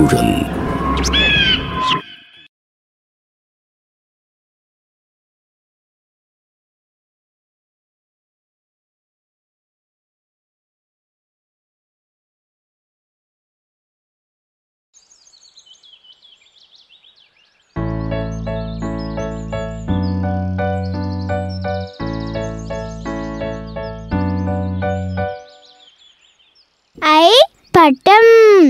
அசுரன் ஐ பட்டம்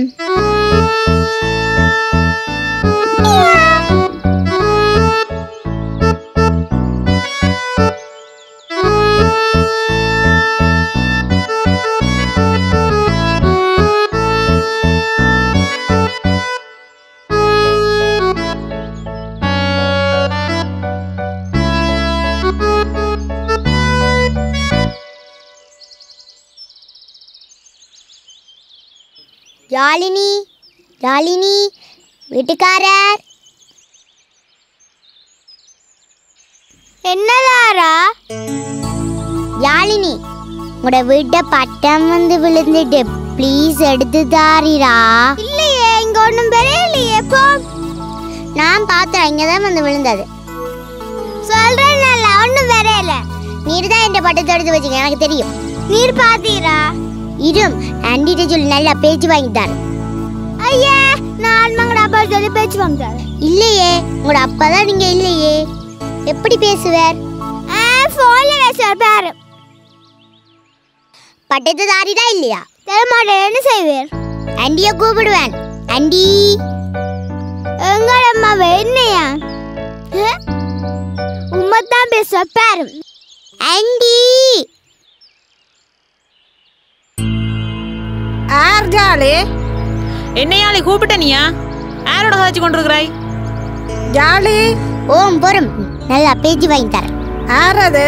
யாழினி யாழினி வீட்டுக்காரர் என்னதாரா யாழினி உங்களோட வீட்டை பட்டம் வந்து விழுந்துட்டு ப்ளீஸ் எடுத்து தாரிரா இல்லையே இங்க ஒன்றும் பெரியலையே போ நான் பார்த்தேன் இங்கே தான் வந்து விழுந்தது சொல்றேன் நல்ல ஒன்றும் வரையல நீர் தான் என் பட்டத்தை எடுத்து வச்சுக்க எனக்கு தெரியும் நீர் பார்த்தீரா இரும் ஆண்டிட்ட சொல்லி நல்லா பேச்சு வாங்கி தரேன் ஐயா நான் மங்கள அப்பா சொல்லி பேச்சு வாங்கி தரேன் இல்லையே உங்களோட அப்பா தான் நீங்க இல்லையே எப்படி பேசுவார் ஃபோன்ல பேசுவார் பாரு பட்டத்து தாரிதா இல்லையா தெரியமாட்டேன் என்ன செய்வார் ஆண்டிய கூப்பிடுவேன் ஆண்டி எங்கள அம்மாவை என்னையா உம்மத்தான் பேசுவ பாரு ஆண்டி ஆர் ஜாலி என்னையாளி கூப்பிட்ட நீயா யாரோட கதைச்சு கொண்டிருக்கிறாய் ஜாலி ஓம் போரும் நல்லா பேச்சு வாங்கி தரேன் ஆர் அது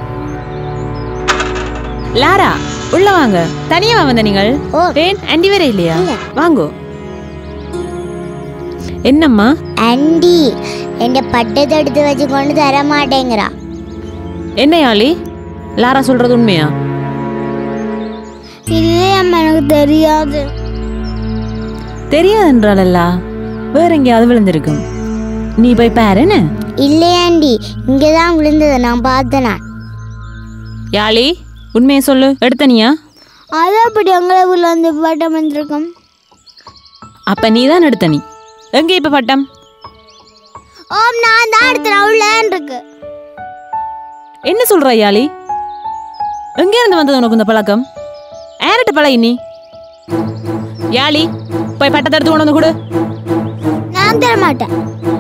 லாரா உள்ள வாங்க தனியா வந்த நீங்கள் ஓ. ஏன் ஆண்டி வேற இல்லையா இல்ல. வாங்கோ என்னம்மா ஆண்டி என் பட்டத்தை எடுத்து வச்சு கொண்டு தர மாட்டேங்கிறா என்னையாளி லாரா சொல்றது உண்மையா இல்லை அம்மா எனக்கு தெரியாது தெரியாதுன்றாளல்லா வேற எங்கேயாவது விழுந்திருக்கும் நீ போய் பாரு என்ன இல்லை ஆண்டி இங்கே தான் விழுந்தது நான் பார்த்தேனா யாழி உண்மையை சொல்லு எடுத்த நீயா அது அப்படி எங்களை உள்ள வந்து பட்டம் வந்திருக்கோம் அப்ப நீ தான் எடுத்த நீ எங்க இப்ப பட்டம் ஓம் நான் தான் எடுத்தேன் உள்ளேன் இருக்கு என்ன சொல்ற யாழி எங்க இருந்து வந்தது உனக்கு இந்த பழக்கம் யார்கிட்ட பழகி நீ யாழி போய் பட்டத்தை எடுத்து கொண்டு வந்து கொடு நான் தர மாட்டேன்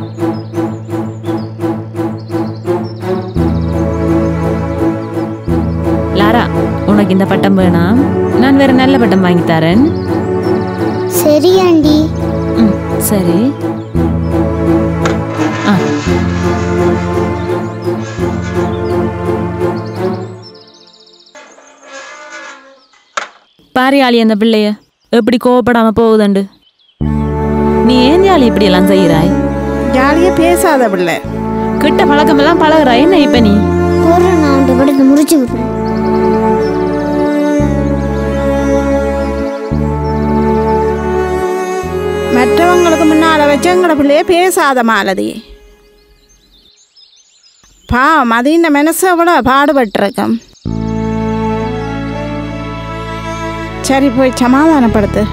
லாரா உனக்கு இந்த பட்டம் வேணாம் நான் வேற நல்ல பட்டம் வாங்கி தரேன் சரி ஆண்டி ம் சரி ஆ பாரு யாழி அந்த பிள்ளைய எப்படி கோவப்படாம போகுதுண்டு நீ ஏன் யாழி இப்படி எல்லாம் செய்கிறாய் ஜாலியா பேசாத பிள்ளை கிட்ட பழக்கமெல்லாம் பழகுறாய் என்ன இப்ப நீ போடுறேன் நான் அந்த படத்தை முடிச்சு விடுறேன் மற்றவங்களுக்கு முன்னால வச்சு எங்களோட பிள்ளைய பேசாத மாலதி பாவம் அது இந்த மனசு எவ்வளோ பாடுபட்டிருக்கும் சரி போய் சமாதானப்படுத்து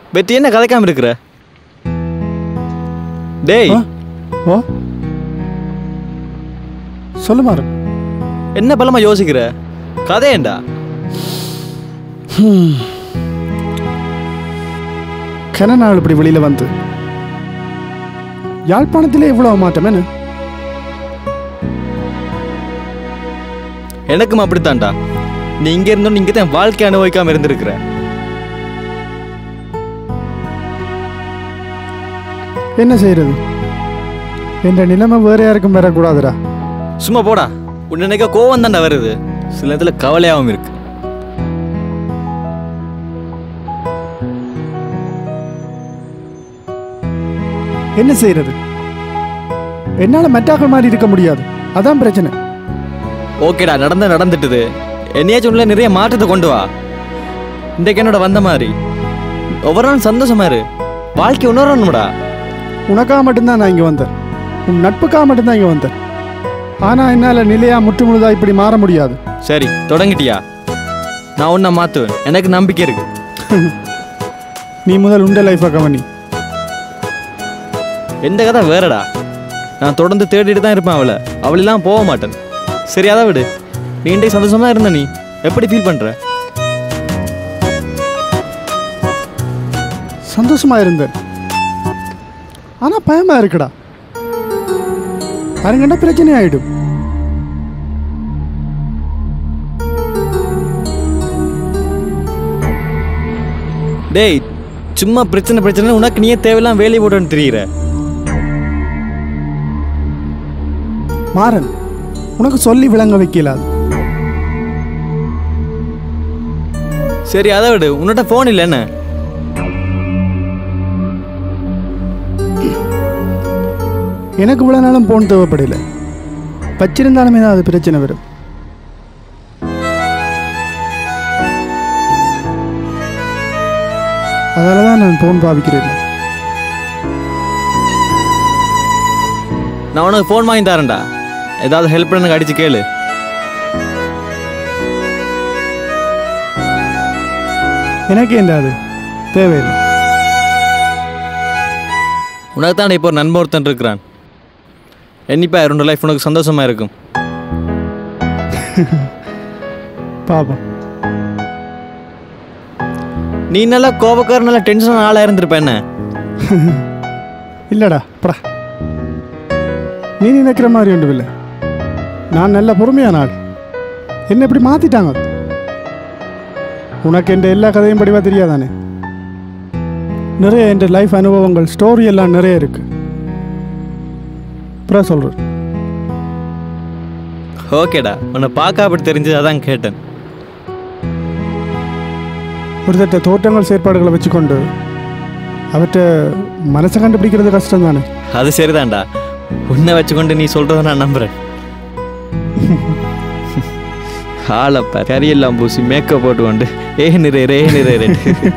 வெற்றி என்ன கதைக்காம இருக்கிற டேய் ஆ? ஓ சொல்லு மாறு என்ன பலமா யோசிக்கிற கதையேண்டா கன நாள் இப்படி வெளியில வந்து யாழ்ப்பாணத்திலே இவ்வளவு மாற்றம் என்ன எனக்கும் அப்படித்தான்டா நீ இங்க இருந்தோம் இங்க தான் வாழ்க்கை அனுபவிக்காம இருந்திருக்கிற என்ன செய்யறது என்ற நிலைமை வேற யாருக்கும் வரக்கூடாதுடா சும்மா போடா உன்னை நினைக்க கோவம் தான்டா வருது சில நேரத்துல கவலையாகவும் இருக்கு என்ன செய்யறது என்னால மெட்டாக்கள் மாதிரி இருக்க முடியாது அதான் பிரச்சனை ஓகேடா நடந்த நடந்துட்டுது என்னையாச்சும் உள்ள நிறைய மாற்றத்தை கொண்டு வா இன்றைக்கு என்னோட வந்த மாதிரி ஒவ்வொரு நாளும் சந்தோஷமா இரு வாழ்க்கை உணரணும்டா உனக்காக மட்டும்தான் நான் இங்க வந்தேன் உன் நட்புக்காக மட்டும்தான் இங்க வந்தேன் ஆனா என்னால நிலையா முற்று முழுதா இப்படி மாற முடியாது சரி தொடங்கிட்டியா நான் உன்னை மாத்துவேன் எனக்கு நம்பிக்கை இருக்கு நீ முதல் உண்ட லைஃபை கவனி எந்த கதை வேறடா நான் தொடர்ந்து தேடிட்டு தான் இருப்பேன் அவளை அவளெல்லாம் போக மாட்டேன் சரி அதை விடு நீ இன்றைக்கு சந்தோஷமா இருந்த நீ எப்படி ஃபீல் பண்ற சந்தோஷமா இருந்தேன் ஆனா பயமா இருக்குடா பாருங்கண்டா பிரச்சனை ஆயிடும் டேய் சும்மா பிரச்சனை பிரச்சனை உனக்கு நீயே தேவையில்லாம் வேலையை போட்டுன்னு தெரியுற மாறன் உனக்கு சொல்லி விளங்க வைக்கலாது சரி அதை விடு உன்கிட்ட ஃபோன் இல்லை என்ன எனக்கு இவ்வளவு நாளும் போன் தேவைப்படல வச்சிருந்தாலுமே தான் அது பிரச்சனை வரும் அதனால தான் நான் போன் பாவிக்கிறேன் நான் உனக்கு ஃபோன் வாங்கி தரேன்டா ஏதாவது ஹெல்ப் எனக்கு அடிச்சு கேளு எனக்கு என்ன அது தேவையில்லை உனக்கு தான் இப்போ ஒரு நண்பன் ஒருத்தன் இருக்கிறான் என்னிப்பா ரெண்டு லைஃப் உனக்கு சந்தோஷமா இருக்கும் பாப்போம் நீ நல்லா கோபக்கார நல்லா டென்ஷன் ஆளாக இருந்திருப்ப என்ன இல்லடா படா நீ நினைக்கிற மாதிரி ஒன்றும் இல்லை நான் நல்ல பொறுமையான ஆள் என்ன இப்படி மாத்திட்டாங்க உனக்கு என் எல்லா கதையும் படிவா தெரியாதானே நிறைய என் லைஃப் அனுபவங்கள் ஸ்டோரி எல்லாம் நிறைய இருக்கு அப்புறம் சொல்கிறேன் ஓகேடா உன்னை பார்க்க அப்படி தெரிஞ்சது அதான் கேட்டேன் ஒரு தட்ட தோற்றங்கள் செயற்பாடுகளை வச்சுக்கொண்டு அவற்றை மனசை கண்டுபிடிக்கிறது கஷ்டம் தானே அது சரிதான்டா உன்னை வச்சுக்கொண்டு நீ சொல்றத நான் நம்புறேன் ஆளப்ப கரியெல்லாம் பூசி மேக்கப் போட்டு கொண்டு ஏ நிறை ரே நிறை ரே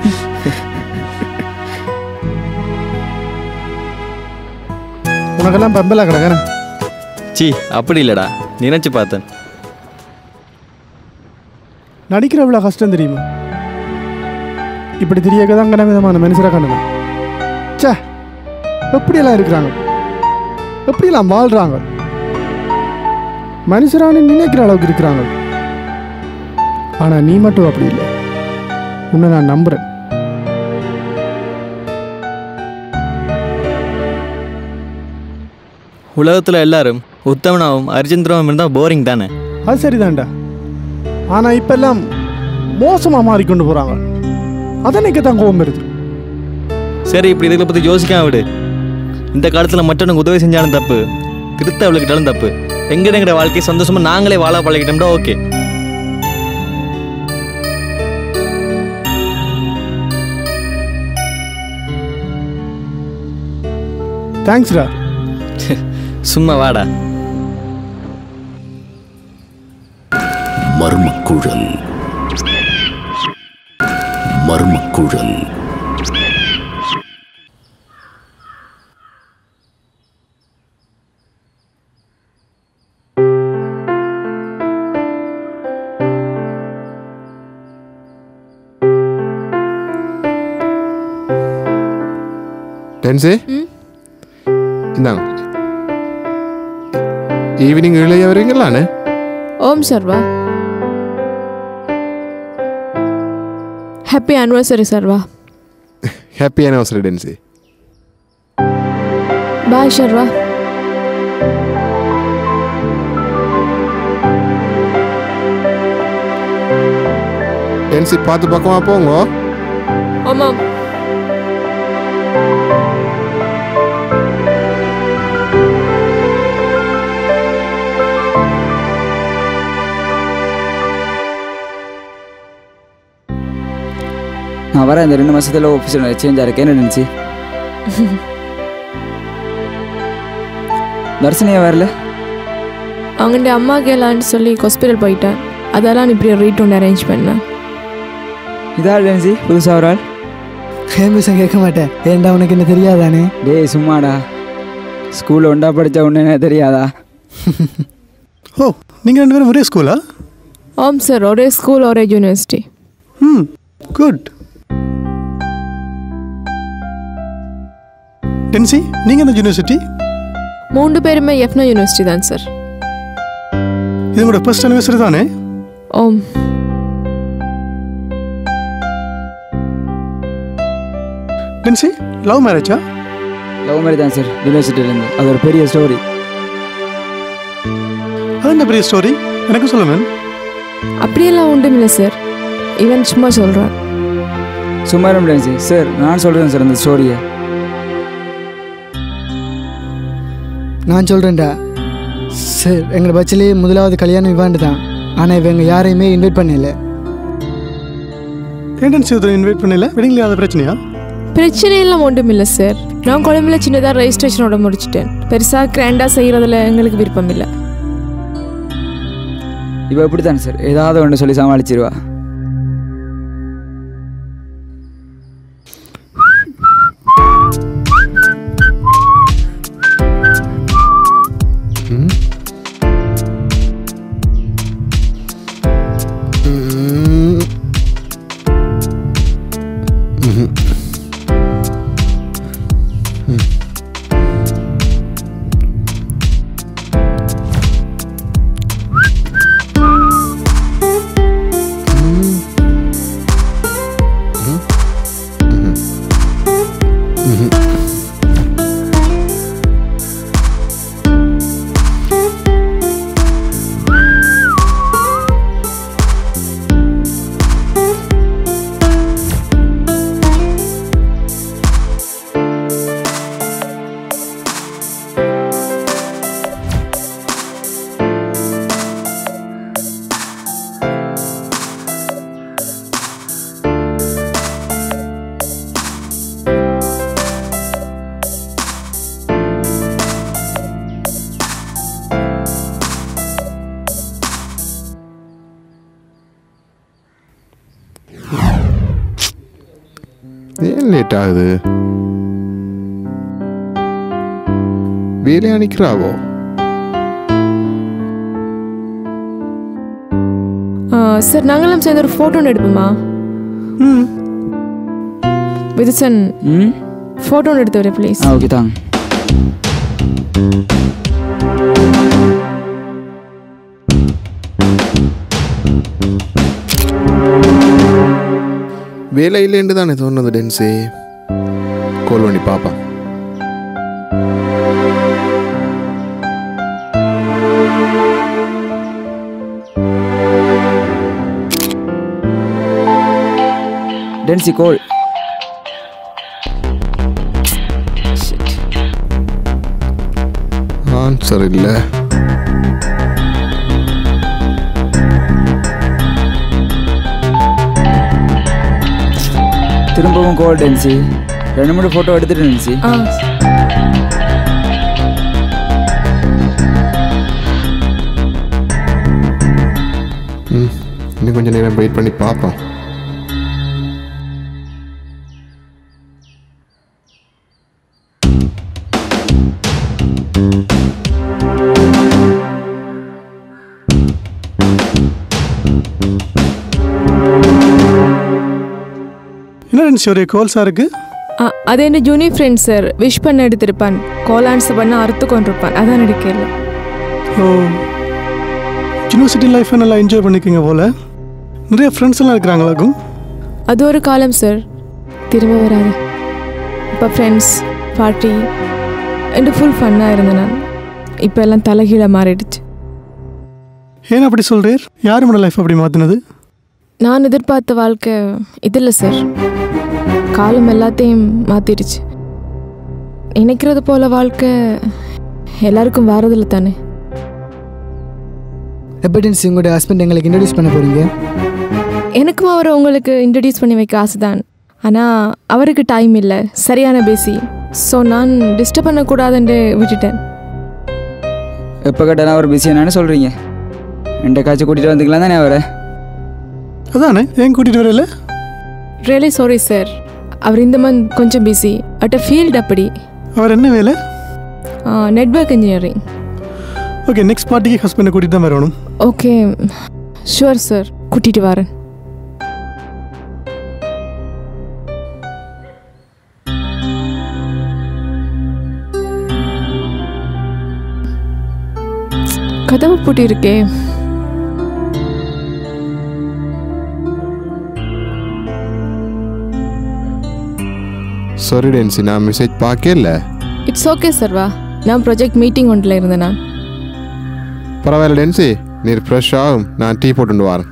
உனக்கெல்லாம் பம்பலா கிடக்கிறேன் சி அப்படி இல்லடா நினைச்சு பார்த்தேன் நடிக்கிற எவ்வளோ கஷ்டம் தெரியுமா இப்படி தெரியக்க தான் கன விதமான மனுஷரை காணுவேன் ச்சே எப்படியெல்லாம் இருக்கிறாங்க எப்படியெல்லாம் வாழ்றாங்க மனுஷரானு நினைக்கிற அளவுக்கு இருக்கிறாங்க ஆனா நீ மட்டும் அப்படி இல்லை உன்னை நான் நம்புறேன் உலகத்துல எல்லாரும் உத்தமனாவும் அர்ஜெந்திரவும் இருந்தால் போரிங் தானே அது சரிதான்டா ஆனா இப்பெல்லாம் மோசமா மாறிக்கொண்டு போறாங்க அதனைக்கு தான் கோபம் வருது சரி இப்படி இதில் பற்றி யோசிக்காம விடு இந்த காலத்தில் மற்றவனுக்கு உதவி செஞ்சாலும் தப்பு திருத்த அவளுக்கிட்டாலும் தப்பு எங்கட எங்கட வாழ்க்கையை சந்தோஷமா நாங்களே வாழ பழகிட்டோம்னா ஓகே தேங்க்ஸ்டா சும்மா வாடா மர்மக்குழல் மர்மக்குழல் ഡാൻസേ ഇന്നാ ഈവനിങ് ഇളയവരെങ്കിലാണ് ಓಂ Sarva happy anniversary Sarva happy anniversary ഡാൻസേ ಬಾಯ್ ಶರ್ವಾ ഡാൻസി പാത്ത് പക്കമാ പോങ്ങോ ಓಮಂ நான் வரேன் இந்த ரெண்டு மாசத்துல ஆஃபீஸில் சேஞ்ச் ஆயிருக்கேன் என்ன நினச்சி தர்சனியா வரல அவங்கள்ட்ட அம்மா கேளான்னு சொல்லி ஹாஸ்பிட்டல் போயிட்டேன் அதெல்லாம் இப்படி ரீட் ஒன்று அரேஞ்ச் பண்ணேன் இதாள் நினச்சி புதுசாக ஒரு ஆள் ஃபேமஸாக கேட்க மாட்டேன் ஏன்டா உனக்கு என்ன தெரியாதானே டேய் சும்மாடா ஸ்கூலில் ஒண்டா படித்த ஒன்று தெரியாதா ஓ நீங்கள் ரெண்டு பேரும் ஒரே ஸ்கூலா ஓம் சார் ஒரே ஸ்கூல் ஒரே யூனிவர்சிட்டி ம் குட் டென்சி நீங்கள் எந்த யூனிவர்சிட்டி மூன்று பேருமே எஃப்னா யூனிவர்சிட்டி தான் சார் இது உங்களோட ஃபர்ஸ்ட் அனிவர்சரி தானே ஓம் டென்சி லவ் மேரேஜா லவ் மாதிரி தான் சார் யூனிவர்சிட்டியிலேருந்து அது ஒரு பெரிய ஸ்டோரி அது என்ன பெரிய ஸ்டோரி எனக்கு சொல்லுங்க அப்படியெல்லாம் ஒன்றும் இல்லை சார் இவன் சும்மா சொல்கிறான் சும்மா இருந்துச்சு சார் நான் சொல்கிறேன் சார் அந்த ஸ்டோரியை நான் சொல்கிறேன்டா சார் எங்களை பட்சிலேயே முதலாவது கல்யாணம் இவாண்டு தான் ஆனால் இவங்க யாரையுமே இன்வைட் பண்ணல ஏன் டென்சி ஒருத்தர் இன்வைட் பண்ணல வெட்டிங்ல அது பிரச்சனையா பிரச்சனையெல்லாம் ஒன்றும் இல்லை சார் நான் குழம்புல சின்னதாக ரெஜிஸ்ட்ரேஷனோட முடிச்சிட்டேன் பெருசாக கிராண்டாக செய்கிறதுல எங்களுக்கு விருப்பம் இல்லை இவ எப்படி தானே சார் ஏதாவது ஒன்று சொல்லி சமாளிச்சிருவா ஏன் லேட் ஆகுது வேலையா நிற்கிறாவோ சார் நாங்களாம் சேர்ந்து ஒரு ஃபோட்டோ ஒன்று எடுப்போமா ம் விதுசன் ம் ஃபோட்டோ ஒன்று எடுத்து வரேன் ப்ளீஸ் ஆ ஓகே தாங்க வேலை இல்லைன்னு தானே சொன்னது டென்ஸே கோல் பண்ணி பாப்பா டென்சி கோல் ஆன்சர் இல்லை திரும்பவும் கோல் டென்சி ரெண்டு மூணு ஃபோட்டோ எடுத்துட்டு டென்சி ஆ ம் இன்னும் கொஞ்சம் நேரம் வெயிட் பண்ணி பார்ப்போம் என்ன டென்சி ஒரே கோல்ஸாக இருக்கு ஆ, அது என்ன ஜூனியர் ஃப்ரெண்ட் சார் விஷ் பண்ண எடுத்திருப்பான் கால் ஆன்சர் பண்ண அறுத்து கொண்டிருப்பான் அதான் எடுக்கல ஓ யூனிவர்சிட்டி லைஃப்பை நல்லா என்ஜாய் பண்ணிக்கோங்க போல நிறைய ஃப்ரெண்ட்ஸ் எல்லாம் இருக்கிறாங்களாக்கும் அது ஒரு காலம் சார் திரும்ப வராது இப்போ ஃப்ரெண்ட்ஸ் பார்ட்டி என்று ஃபுல் ஃபன்னாக இருந்தேன் நான் இப்போ எல்லாம் தலைகீழ மாறிடுச்சு ஏன் அப்படி சொல்கிறீர் யார் நம்மளோட லைஃப் அப்படி மாற்றினது நான் எதிர்பார்த்த வாழ்க்கை இது இல்லை சார் காலம் எல்லாத்தையும் மாற்றிடுச்சு நினைக்கிறது போல வாழ்க்கை எல்லாருக்கும் வாரதில்லை தானே எப்படின்ஸ் உங்களோட ஹஸ்பண்ட் எங்களுக்கு இன்ட்ரடியூஸ் பண்ண போகிறீங்க எனக்கும் அவரை உங்களுக்கு இன்ட்ரடியூஸ் பண்ணி வைக்க ஆசைதான் ஆனால் அவருக்கு டைம் இல்லை சரியான பேசி ஸோ நான் டிஸ்டர்ப் பண்ணக்கூடாதுன்னு விட்டுட்டேன் எப்போ கேட்டாலும் அவர் பிஸியானு சொல்கிறீங்க என்கிட்ட காய்ச்சி கூட்டிகிட்டு வந்துக்கலாம் தானே அவரை அதானே ஏன் கூட்டிகிட்டு வரல ரியலி சாரி சார் அவர் இந்த மந்த் கொஞ்சம் பிஸி அட் அ ஃபீல்ட் அப்படி அவர் என்ன வேலை நெட்வொர்க் இன்ஜினியரிங் ஓகே நெக்ஸ்ட் பார்ட்டிக்கு ஹஸ்பண்டை கூட்டிகிட்டு தான் வரணும் ஓகே ஷுவர் சார் கூட்டிகிட்டு வரேன் கதவு பூட்டி இருக்கே சாரி டென்சி நான் மெசேஜ் பார்க்கல இட்ஸ் ஓகே சார் வா நான் ப்ராஜெக்ட் மீட்டிங் ஒன்றில் இருந்தேன் நான் பரவாயில்ல டென்சி நீர் ஃப்ரெஷ் ஆகும் நான் டீ போட்டு வரேன்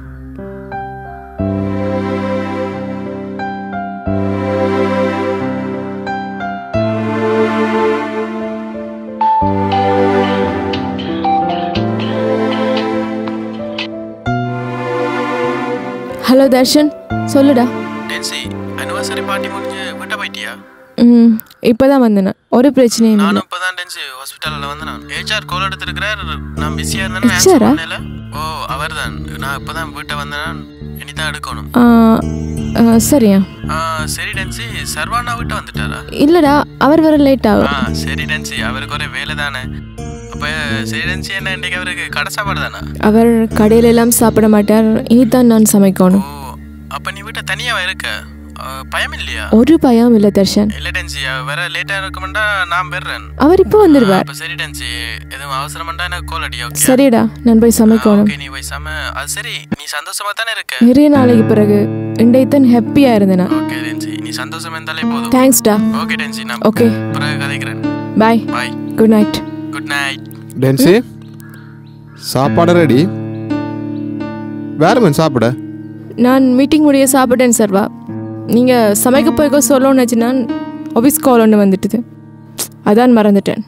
ஹலோ தர்ஷன் சொல்லுடா டென்சி அனிவர்சரி பார்ட்டி முடிஞ்சு வீட்டை போயிட்டியா ம் இப்போ தான் வந்தேன் நான். ஒரு பிரச்சனையும் இல்லை நானும் இப்பதான் டென்சி ஹாஸ்பிட்டல்ல வந்து நான் ஹெச்ஆர் கால் எடுத்திருக்கிறார் நான் பிஸியா இருந்தேன் HR -ஆ? பண்ணல ஓ அவர்தான் நான் இப்பதான் வீட்டை வந்தேன் இனி தான் எடுக்கணும் ஆ, ஆ, சரியா ஆ, சரி டென்சி சர்வானா வீட்டை வந்துட்டாரா இல்லைடா அவர் வர லேட் ஆ ஆகும் சரி டென்சி அவருக்கு ஒரு வேலை தானே அப்ப சரி டென்சி என்ன இன்னைக்கு அவருக்கு கடை சாப்பாடு தானே அவர் கடையில எல்லாம் சாப்பிட மாட்டார் இனிதான் நான் சமைக்கணும் அப்ப நீ வீட்டை தனியாவா இருக்க ஆ, பயம் இல்லையா ஒரு பயம் இல்லை தர்ஷன் இல்ல டென்சி அவ வேற லேட்டா இருக்குமெண்டா நான் பெறேன் அவர் இப்போ வந்துடுவார் அப்ப சரி டென்சி எதுவும் அவசரமெண்டா எனக்கு கால் அடி ஓகே சரிடா நான் போய் சமைக்கணும் ஓகே நீ வயசாம அது சரி நீ சந்தோஷமா தானே இருக்க நிறைய நாளைக்கு பிறகு இன்றைத்தான் ஹாப்பியாக இருந்தேன் நான் ஓகே டென்சி நீ சந்தோஷமா இருந்தாலே போதும் தேங்க்ஸ்டா ஓகே டென்சி நான் ஓகே பிறகு கதைக்கிறேன் bye bye good night good night டென்சி சாப்பாடு ரெடி வேற மேன் சாப்பிட நான் மீட்டிங் முடிய சாப்பிட்டேன் சர்வா நீங்கள் சமைக்க போய்க்கோ சொல்லணும்னு வச்சு நான் ஆஃபீஸ் கால் ஒன்று வந்துட்டுது அதான் மறந்துட்டேன்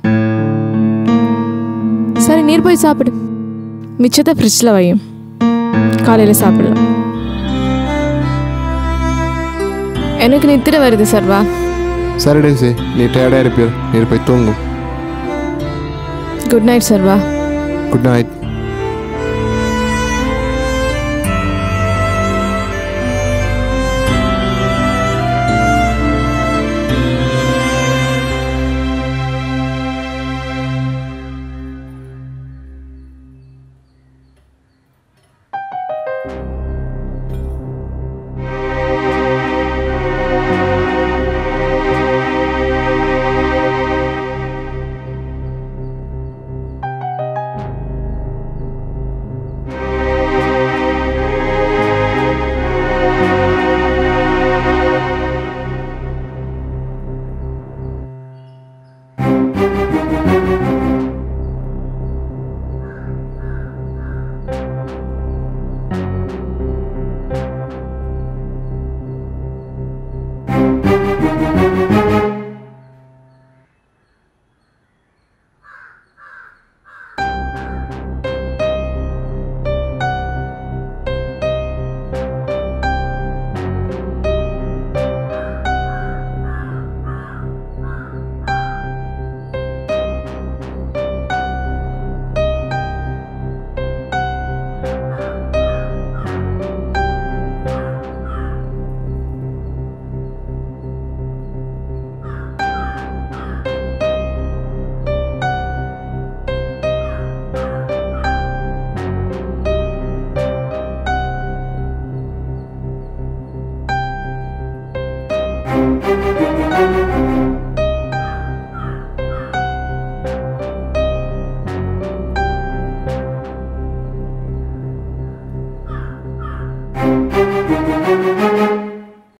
சரி நீர் போய் சாப்பிடு மிச்சத்தை ஃப்ரிட்ஜில் வையும் காலையில் சாப்பிடலாம் எனக்கு நித்திர வருது சர்வா சரி டென்சி நீ டயர்டாக இருப்பீர் நீர் போய் தூங்கும் good night Sarva good night